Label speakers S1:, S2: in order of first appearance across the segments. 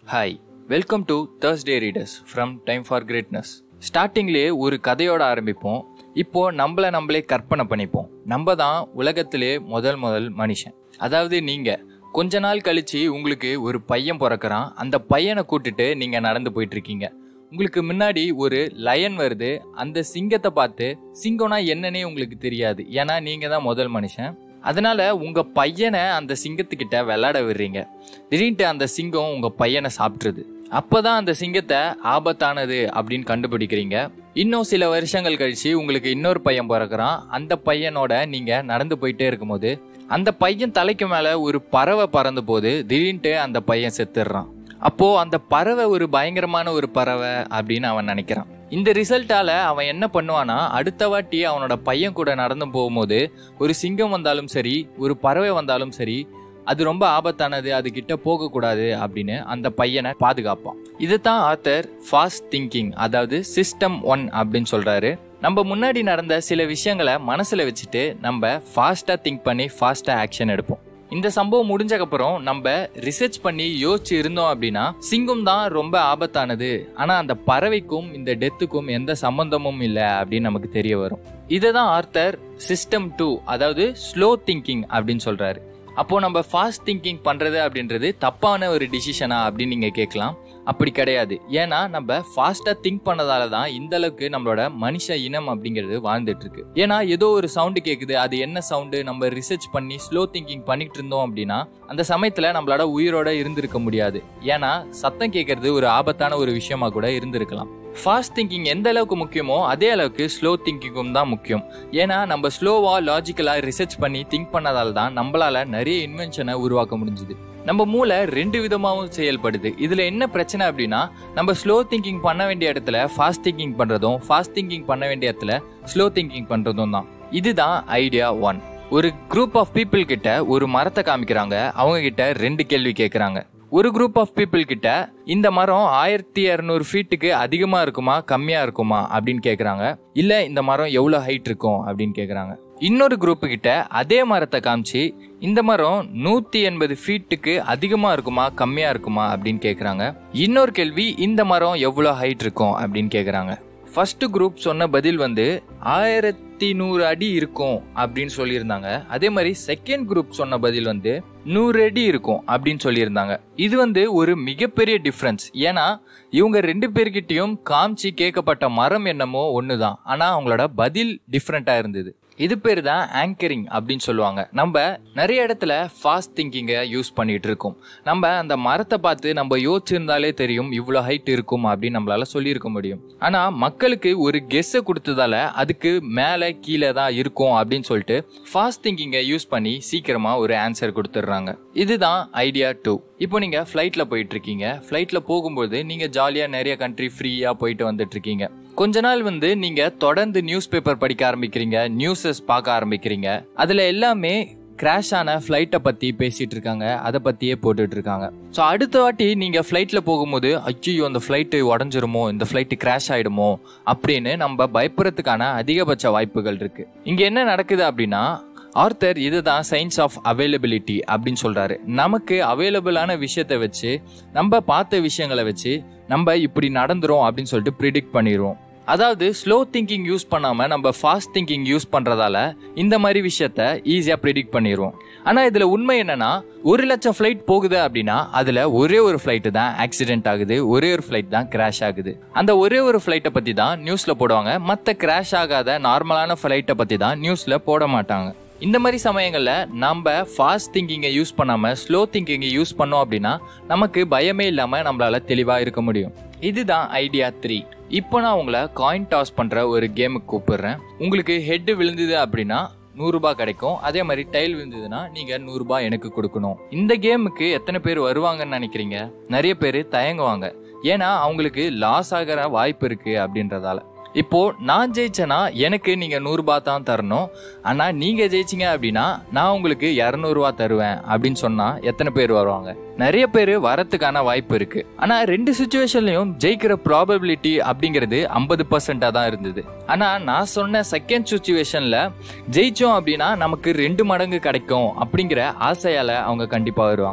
S1: hi welcome to Thursday readers from time for greatness ஸ்டார்டிங்லேயே ஒரு கதையோட ஆரம்பிப்போம் இப்போ நம்மள நம்மளே கற்பனை பண்ணிப்போம் நம்ம தான் உலகத்திலே முதல் முதல் மனுஷன் அதாவது நீங்க கொஞ்ச நாள் கழிச்சு உங்களுக்கு ஒரு பையன் பிறக்கறான் அந்த பையனை கூட்டிட்டு நீங்க நடந்து போயிட்டு இருக்கீங்க உங்களுக்கு முன்னாடி ஒரு லயன் வருது அந்த சிங்கத்தை பார்த்து சிங்கம்னா என்னன்னே உங்களுக்கு தெரியாது ஏன்னா நீங்க தான் முதல் மனுஷன் அதனால உங்க பையனை அந்த சிங்கத்துக்கிட்ட விளையாட விடுறீங்க திடீர்னு அந்த சிங்கம் உங்க பையனை சாப்பிட்ருது அப்பதான் அந்த சிங்கத்தை ஆபத்தானது அப்படின்னு கண்டுபிடிக்கிறீங்க இன்னும் சில வருஷங்கள் கழிச்சு உங்களுக்கு இன்னொரு பையன் பிறக்கிறான் அந்த பையனோட நீங்க நடந்து போயிட்டே இருக்கும்போது அந்த பையன் தலைக்கு மேல ஒரு பறவை பறந்து போது திடீர்னு அந்த பையன் செத்துடுறான் அப்போ அந்த பறவை ஒரு பயங்கரமான ஒரு பறவை அப்படின்னு அவன் நினைக்கிறான் இந்த ரிசல்ட்டால அவன் என்ன பண்ணுவானா அடுத்த வாட்டி அவனோட பையன் கூட நடந்து போகும்போது ஒரு சிங்கம் வந்தாலும் சரி ஒரு பறவை வந்தாலும் சரி அது ரொம்ப ஆபத்தானது அது கிட்ட போகக்கூடாது அப்படின்னு அந்த பையனை பாதுகாப்பான் இதுதான் ஆத்தர் ஃபாஸ்ட் திங்கிங் அதாவது சிஸ்டம் ஒன் அப்படின்னு சொல்றாரு நம்ம முன்னாடி நடந்த சில விஷயங்களை மனசுல வச்சுட்டு நம்ம ஃபாஸ்டா திங்க் பண்ணி ஃபாஸ்டா ஆக்ஷன் எடுப்போம் இந்த சம்பவம் முடிஞ்சக்கப்புறம் நம்ம ரிசர்ச் பண்ணி யோசிச்சு இருந்தோம் அப்படின்னா சிங்கம் தான் ரொம்ப ஆபத்தானது ஆனா அந்த பறவைக்கும் இந்த டெத்துக்கும் எந்த சம்பந்தமும் இல்லை அப்படின்னு நமக்கு தெரிய வரும் இதை தான் ஆர்த்தர் சிஸ்டம் டூ அதாவது ஸ்லோ திங்கிங் அப்படின்னு சொல்றாரு அப்போ நம்ம ஃபாஸ்ட் திங்கிங் பண்றது அப்படின்றது தப்பான ஒரு டிசிஷனா அப்படின்னு நீங்க கேட்கலாம் அப்படி கிடையாது ஏன்னா நம்ம ஃபாஸ்டா திங்க் பண்ணதால தான் இந்த அளவுக்கு நம்மளோட மனுஷ இனம் அப்படிங்கிறது வாழ்ந்துட்டு இருக்கு ஏன்னா ஏதோ ஒரு சவுண்டு கேக்குது அது என்ன சவுண்டு நம்ம ரிசர்ச் பண்ணி ஸ்லோ திங்கிங் பண்ணிட்டு இருந்தோம் அப்படின்னா அந்த சமயத்துல நம்மளோட உயிரோட இருந்திருக்க முடியாது ஏன்னா சத்தம் கேட்கறது ஒரு ஆபத்தான ஒரு விஷயமா கூட இருந்திருக்கலாம் ஃபாஸ்ட் திங்கிங் எந்த அளவுக்கு முக்கியமோ அதே அளவுக்கு ஸ்லோ திங்கிங்கும் தான் முக்கியம் ஏன்னா நம்ம ஸ்லோவா லாஜிக்கலா ரிசர்ச் பண்ணி திங்க் பண்ணதால தான் நம்மளால நிறைய இன்வென்ஷனை உருவாக்க முடிஞ்சுது நம்ம மூளை ரெண்டு விதமாகவும் செயல்படுது இதுல என்ன பிரச்சனை அப்படின்னா நம்ம ஸ்லோ திங்கிங் பண்ண வேண்டிய இடத்துல ஃபாஸ்ட் திங்கிங் பண்றதும் ஃபாஸ்ட் திங்கிங் பண்ண வேண்டிய இடத்துல ஸ்லோ திங்கிங் பண்றதும் தான் இதுதான் ஐடியா ஒன் ஒரு குரூப் ஆஃப் பீப்புள் கிட்ட ஒரு மரத்தை காமிக்கிறாங்க அவங்க கிட்ட ரெண்டு கேள்வி கேட்கறாங்க ஒரு குரூப் ஆஃப் பீப்புள் கிட்ட இந்த மரம் ஆயிரத்தி இரநூறு ஃபீட்டுக்கு அதிகமா இருக்குமா கம்மியா இருக்குமா அப்படின்னு கேக்குறாங்க இல்ல இந்த மரம் எவ்வளவு ஹைட் இருக்கும் அப்படின்னு கேக்குறாங்க இன்னொரு குரூப் கிட்ட அதே மரத்தை காமிச்சு இந்த மரம் நூத்தி எண்பது ஃபீட்டுக்கு அதிகமா இருக்குமா கம்மியா இருக்குமா அப்படின்னு கேக்குறாங்க இன்னொரு கேள்வி இந்த மரம் எவ்வளவு ஹைட் இருக்கும் அப்படின்னு கேக்குறாங்க ஃபர்ஸ்ட் குரூப் சொன்ன பதில் வந்து ஆயிரத்தி நூறு அடி இருக்கும் அப்படின்னு சொல்லியிருந்தாங்க அதே மாதிரி செகண்ட் குரூப் சொன்ன பதில் வந்து நூறு அடி இருக்கும் அப்படின்னு சொல்லியிருந்தாங்க இது வந்து ஒரு மிகப்பெரிய டிஃப்ரென்ஸ் ஏன்னா இவங்க ரெண்டு பேர்கிட்டயும் காமிச்சு கேட்கப்பட்ட மரம் என்னமோ ஒன்று தான் ஆனால் அவங்களோட பதில் டிஃப்ரெண்ட்டாக இருந்தது இது பேர் தான் ஆங்கரிங் அப்படின்னு சொல்லுவாங்க நம்ம நிறைய இடத்துல ஃபாஸ்ட் திங்கிங்கை யூஸ் பண்ணிட்டு இருக்கோம் நம்ம அந்த மரத்தை பார்த்து நம்ம யோசிச்சிருந்தாலே தெரியும் இவ்வளோ ஹைட் இருக்கும் அப்படின்னு நம்மளால சொல்லியிருக்க முடியும் ஆனால் மக்களுக்கு ஒரு கெஸ்ஸை கொடுத்ததால அதுக்கு மேலே கீழே தான் இருக்கும் அப்படின்னு சொல்லிட்டு ஃபாஸ்ட் திங்கிங்கை யூஸ் பண்ணி சீக்கிரமாக ஒரு ஆன்சர் கொடுத்துட்றாங்க இதுதான் ஐடியா டூ இப்போ நீங்க ஃப்ளைட்ல போயிட்டு இருக்கீங்க ஃப்ளைட்ல போகும்போது நீங்க ஜாலியா நிறைய கண்ட்ரி ஃப்ரீயா போயிட்டு வந்துட்டு இருக்கீங்க கொஞ்ச நாள் வந்து நீங்க தொடர்ந்து நியூஸ் பேப்பர் படிக்க ஆரம்பிக்கிறீங்க நியூஸஸ் பார்க்க ஆரம்பிக்கிறீங்க அதுல எல்லாமே கிராஷ் ஆன ஃப்ளைட்டை பத்தி பேசிட்டு இருக்காங்க அதை பத்தியே போட்டுட்டு இருக்காங்க ஸோ அடுத்த வாட்டி நீங்க ஃப்ளைட்ல போகும்போது ஐயோ அந்த ஃப்ளைட்டு உடஞ்சிருமோ இந்த ஃப்ளைட்டு கிராஷ் ஆயிடுமோ அப்படின்னு நம்ம பயப்படுறதுக்கான அதிகபட்ச வாய்ப்புகள் இருக்கு இங்க என்ன நடக்குது அப்படின்னா ஆர்த்தர் இதுதான் சயின்ஸ் ஆஃப் அவைலபிலிட்டி அப்படின்னு சொல்றாரு நமக்கு அவைலபிளான விஷயத்தை வச்சு நம்ம பார்த்த விஷயங்களை வச்சு நம்ம இப்படி நடந்துரும் அப்படின்னு சொல்லிட்டு ப்ரிடிக்ட் பண்ணிடுவோம் அதாவது ஸ்லோ திங்கிங் யூஸ் பண்ணாம நம்ம ஃபாஸ்ட் திங்கிங் யூஸ் பண்றதால இந்த மாதிரி விஷயத்த ஈஸியா ப்ரிடிக்ட் பண்ணிடுவோம் ஆனா இதுல உண்மை என்னன்னா ஒரு லட்சம் ஃபிளைட் போகுது அப்படின்னா அதுல ஒரே ஒரு ஃபிளைட் தான் ஆக்சிடென்ட் ஆகுது ஒரே ஒரு ஃபிளைட் தான் கிராஷ் ஆகுது அந்த ஒரே ஒரு ஃபிளைட்டை பத்தி தான் நியூஸ்ல போடுவாங்க மற்ற கிராஷ் ஆகாத நார்மலான ஃபிளைட்டை பத்தி தான் நியூஸ்ல போட மாட்டாங்க இந்த மாதிரி சமயங்கள்ல நம்ம ஃபாஸ்ட் திங்கிங்கை யூஸ் பண்ணாம ஸ்லோ திங்கிங்கை யூஸ் பண்ணோம் அப்படின்னா நமக்கு பயமே இல்லாம நம்மளால தெளிவா இருக்க முடியும் இதுதான் ஐடியா த்ரீ இப்போ நான் உங்களை காயின் டாஸ் பண்ற ஒரு கேமுக்கு கூப்பிடுறேன் உங்களுக்கு ஹெட் விழுந்தது அப்படின்னா நூறுரூபா கிடைக்கும் அதே மாதிரி டைல் விழுந்ததுன்னா நீங்க நூறுரூபா எனக்கு கொடுக்கணும் இந்த கேமுக்கு எத்தனை பேர் வருவாங்கன்னு நினைக்கிறீங்க நிறைய பேர் தயங்குவாங்க ஏன்னா அவங்களுக்கு லாஸ் ஆகிற வாய்ப்பு இருக்கு அப்படின்றதால இப்போ நான் ஜெயிச்சேன்னா எனக்கு நீங்க நூறுரூபா தான் தரணும் ஆனா நீங்க ஜெயிச்சிங்க அப்படின்னா நான் உங்களுக்கு இரநூறுவா தருவேன் அப்படின்னு சொன்னா எத்தனை பேர் வருவாங்க நிறைய பேர் வரத்துக்கான வாய்ப்பு இருக்கு ஆனா ரெண்டு சுச்சுவேஷன்லயும் ஜெயிக்கிற ப்ராபபிலிட்டி அப்படிங்கிறது ஐம்பது பர்சன்டா தான் இருந்தது ஆனா நான் சொன்ன செகண்ட் சுச்சுவேஷன்ல ஜெயிச்சோம் அப்படின்னா நமக்கு ரெண்டு மடங்கு கிடைக்கும் அப்படிங்கிற ஆசையால அவங்க கண்டிப்பா வருவாங்க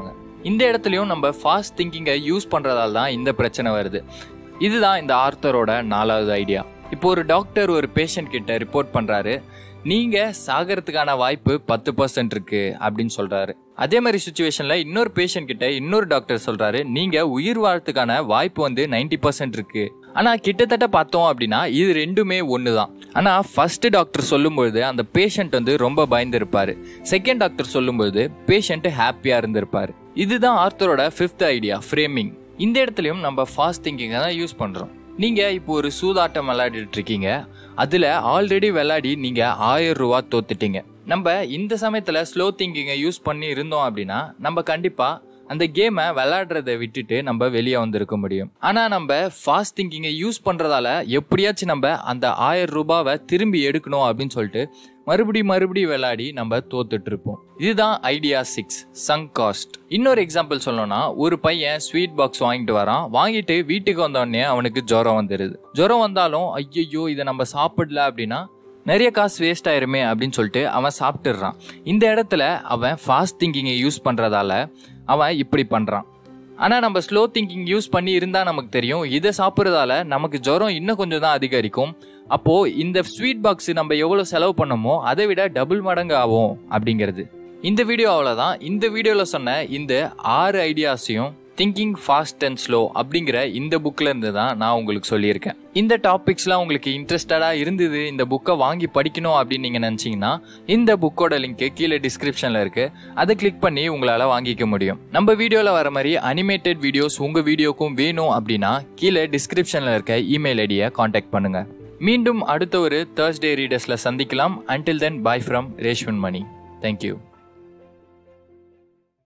S1: இந்த இடத்துலையும் நம்ம ஃபாஸ்ட் திங்கிங்கை யூஸ் பண்ணுறதால தான் இந்த பிரச்சனை வருது இதுதான் இந்த ஆர்த்தரோட நாலாவது ஐடியா இப்போ ஒரு டாக்டர் ஒரு பேஷண்ட் கிட்ட ரிப்போர்ட் பண்ணுறாரு நீங்கள் சாகிறதுக்கான வாய்ப்பு பத்து பர்சன்ட் இருக்கு அப்படின்னு சொல்கிறாரு அதே மாதிரி சுச்சுவேஷனில் இன்னொரு பேஷண்ட் கிட்ட இன்னொரு டாக்டர் சொல்கிறாரு நீங்கள் உயிர் வாழறதுக்கான வாய்ப்பு வந்து நைன்டி பர்சன்ட் இருக்கு ஆனால் கிட்டத்தட்ட பார்த்தோம் அப்படின்னா இது ரெண்டுமே ஒன்று தான் ஆனால் ஃபர்ஸ்ட் டாக்டர் சொல்லும்பொழுது அந்த பேஷண்ட் வந்து ரொம்ப பயந்துருப்பாரு செகண்ட் டாக்டர் சொல்லும்போது பேஷண்ட் ஹாப்பியாக இருந்திருப்பாரு இதுதான் ஆர்த்தரோட ஃபிஃப்த் ஐடியா ஃப்ரேமிங் இந்த இடத்துலையும் நம்ம ஃபாஸ்ட் திங்கிங்கை தான் யூஸ் பண்ணுறோம் நீங்கள் இப்போ ஒரு சூதாட்டம் விளையாடிட்டு இருக்கீங்க அதில் ஆல்ரெடி விளையாடி நீங்கள் ஆயிரம் ரூபா தோத்துட்டீங்க நம்ம இந்த சமயத்தில் ஸ்லோ திங்கிங்கை யூஸ் பண்ணி இருந்தோம் அப்படின்னா நம்ம கண்டிப்பாக அந்த கேமை விளையாடுறத விட்டுட்டு நம்ம வெளியே வந்திருக்க முடியும் ஆனால் நம்ம ஃபாஸ்ட் திங்கிங்கை யூஸ் பண்ணுறதால எப்படியாச்சும் நம்ம அந்த ஆயிரம் ரூபாவை திரும்பி எடுக்கணும் அப்படின்னு சொல்லிட்டு மறுபடி மறுபடி விளையாடி நம்ம தோத்துட்டு இருப்போம் இதுதான் ஐடியா சிக்ஸ் சங் காஸ்ட் இன்னொரு எக்ஸாம்பிள் சொல்லணும்னா ஒரு பையன் ஸ்வீட் பாக்ஸ் வாங்கிட்டு வரான் வாங்கிட்டு வீட்டுக்கு வந்தோடனே அவனுக்கு ஜுரம் வந்துடுது ஜுரம் வந்தாலும் ஐயையோ இதை நம்ம சாப்பிடல அப்படின்னா நிறைய காசு வேஸ்ட் ஆயிருமே அப்படின்னு சொல்லிட்டு அவன் சாப்பிட்டுடுறான் இந்த இடத்துல அவன் ஃபாஸ்ட் திங்கிங்கை யூஸ் பண்ணுறதால அவன் இப்படி பண்ணுறான் ஆனால் நம்ம ஸ்லோ திங்கிங் யூஸ் பண்ணி இருந்தால் நமக்கு தெரியும் இதை சாப்பிட்றதால நமக்கு ஜுரம் இன்னும் கொஞ்சம் தான் அதிகரிக்கும் அப்போது இந்த ஸ்வீட் பாக்ஸ் நம்ம எவ்வளோ செலவு பண்ணமோ அதை விட டபுள் மடங்கு ஆகும் அப்படிங்கிறது இந்த வீடியோ அவ்வளோதான் இந்த வீடியோவில் சொன்ன இந்த ஆறு ஐடியாஸையும் திங்கிங் ஃபாஸ்ட் அண்ட் ஸ்லோ அப்படிங்கிற இந்த புக்கில் இருந்து தான் நான் உங்களுக்கு சொல்லியிருக்கேன் இந்த டாபிக்ஸ்லாம் உங்களுக்கு இன்ட்ரெஸ்டடாக இருந்தது இந்த புக்கை வாங்கி படிக்கணும் அப்படின்னு நீங்கள் நினச்சிங்கன்னா இந்த புக்கோட லிங்க் கீழே டிஸ்கிரிப்ஷனில் இருக்குது அதை கிளிக் பண்ணி உங்களால் வாங்கிக்க முடியும் நம்ம வீடியோவில் வர மாதிரி அனிமேட்டட் வீடியோஸ் உங்கள் வீடியோக்கும் வேணும் அப்படின்னா கீழே டிஸ்கிரிப்ஷனில் இருக்க இமெயில் ஐடியை காண்டாக்ட் பண்ணுங்கள் மீண்டும் அடுத்த ஒரு தேர்ஸ்டே ரீடர்ஸில் சந்திக்கலாம் until then bye from Reshwan Mani thank you